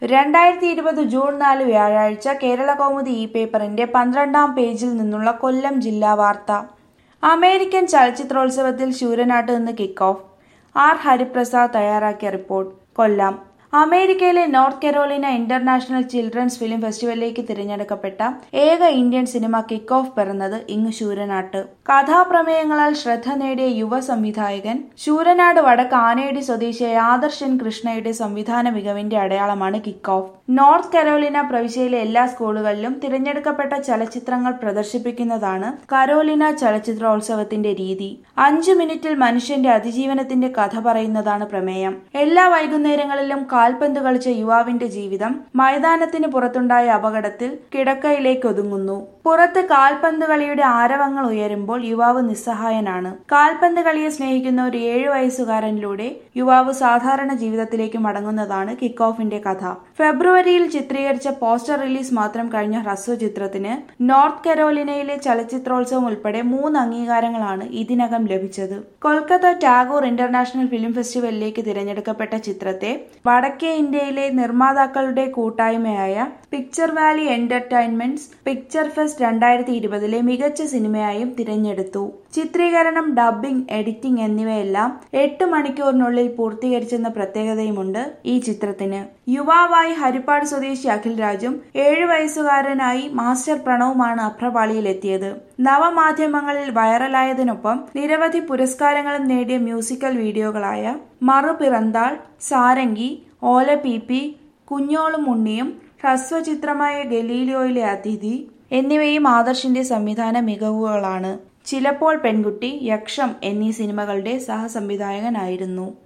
രണ്ടായിരത്തി ഇരുപത് ജൂൺ നാല് വ്യാഴാഴ്ച കേരള കൗമുദി ഇ പേപ്പറിന്റെ പന്ത്രണ്ടാം പേജിൽ നിന്നുള്ള കൊല്ലം ജില്ലാ വാർത്ത അമേരിക്കൻ ചലച്ചിത്രോത്സവത്തിൽ ശൂരനാട്ട് നിന്ന് കിക്ക് ഓഫ് ആർ ഹരിപ്രസാദ് തയ്യാറാക്കിയ റിപ്പോർട്ട് കൊല്ലം അമേരിക്കയിലെ North Carolina international children's film ഫെസ്റ്റിവലിലേക്ക് തിരഞ്ഞെടുക്കപ്പെട്ട ഏക ഇന്ത്യൻ സിനിമ കിക്ക് ഓഫ് പിറന്നത് ഇങ്ങ് ശൂരനാട്ട് കഥാപ്രമേയങ്ങളാൽ ശ്രദ്ധ നേടിയ യുവ സംവിധായകൻ ശൂരനാട് വടക്ക് ആനേടി സ്വദേശിയായ ആദർശൻ കൃഷ്ണയുടെ സംവിധാന മികവിന്റെ അടയാളമാണ് കിക്ക് ഓഫ് നോർത്ത് കരോലിന പ്രവിശ്യയിലെ എല്ലാ സ്കൂളുകളിലും തിരഞ്ഞെടുക്കപ്പെട്ട ചലച്ചിത്രങ്ങൾ പ്രദർശിപ്പിക്കുന്നതാണ് കരോലിന ചലച്ചിത്രോത്സവത്തിന്റെ രീതി അഞ്ചു മിനിറ്റിൽ മനുഷ്യന്റെ അതിജീവനത്തിന്റെ കഥ പറയുന്നതാണ് പ്രമേയം എല്ലാ വൈകുന്നേരങ്ങളിലും കാൽപന്ത് കളിച്ച യുവാവിന്റെ ജീവിതം മൈതാനത്തിന് പുറത്തുണ്ടായ അപകടത്തിൽ കിടക്കയിലേക്ക് ഒതുങ്ങുന്നു പുറത്ത് കാൽപന്ത് കളിയുടെ ആരവങ്ങൾ ഉയരുമ്പോൾ യുവാവ് നിസ്സഹായനാണ് കാൽപന്ത് കളിയെ സ്നേഹിക്കുന്ന ഒരു ഏഴു വയസ്സുകാരനിലൂടെ യുവാവ് സാധാരണ ജീവിതത്തിലേക്ക് മടങ്ങുന്നതാണ് കിക്ക് ഓഫിന്റെ കഥ ഫെബ്രുവരിയിൽ ചിത്രീകരിച്ച പോസ്റ്റർ റിലീസ് മാത്രം കഴിഞ്ഞ ഹ്രസ്വ ചിത്രത്തിന് നോർത്ത് കരോലിനയിലെ ചലച്ചിത്രോത്സവം ഉൾപ്പെടെ മൂന്ന് അംഗീകാരങ്ങളാണ് ഇതിനകം ലഭിച്ചത് കൊൽക്കത്ത ടാഗോർ ഇന്റർനാഷണൽ ഫിലിം ഫെസ്റ്റിവലിലേക്ക് തിരഞ്ഞെടുക്കപ്പെട്ട ചിത്രത്തെ വടക്കേ ഇന്ത്യയിലെ നിർമ്മാതാക്കളുടെ കൂട്ടായ്മയായ picture valley entertainments picture fest രണ്ടായിരത്തി ഇരുപതിലെ മികച്ച സിനിമയായും തിരഞ്ഞെടുത്തു ചിത്രീകരണം ഡബ്ബിംഗ് എഡിറ്റിംഗ് എന്നിവയെല്ലാം എട്ട് മണിക്കൂറിനുള്ളിൽ പൂർത്തീകരിച്ചെന്ന പ്രത്യേകതയുമുണ്ട് ഈ ചിത്രത്തിന് യുവാവായി ഹരിപ്പാട് സ്വദേശി അഖിൽ രാജും ഏഴു വയസ്സുകാരനായി മാസ്റ്റർ പ്രണവുമാണ് അഭ്രപാളിയിലെത്തിയത് നവമാധ്യമങ്ങളിൽ വൈറലായതിനൊപ്പം നിരവധി പുരസ്കാരങ്ങളും നേടിയ മ്യൂസിക്കൽ വീഡിയോകളായ മറുപിറന്താൾ സാരംഗി ഓല പി പി കുഞ്ഞോളും ഉണ്ണിയും ഹ്രസ്വചിത്രമായ ഗലീലിയോയിലെ അതിഥി എന്നിവയും ആദർശിന്റെ സംവിധാന മികവുകളാണ് ചിലപ്പോൾ പെൺകുട്ടി യക്ഷം എന്നീ സിനിമകളുടെ സഹസംവിധായകനായിരുന്നു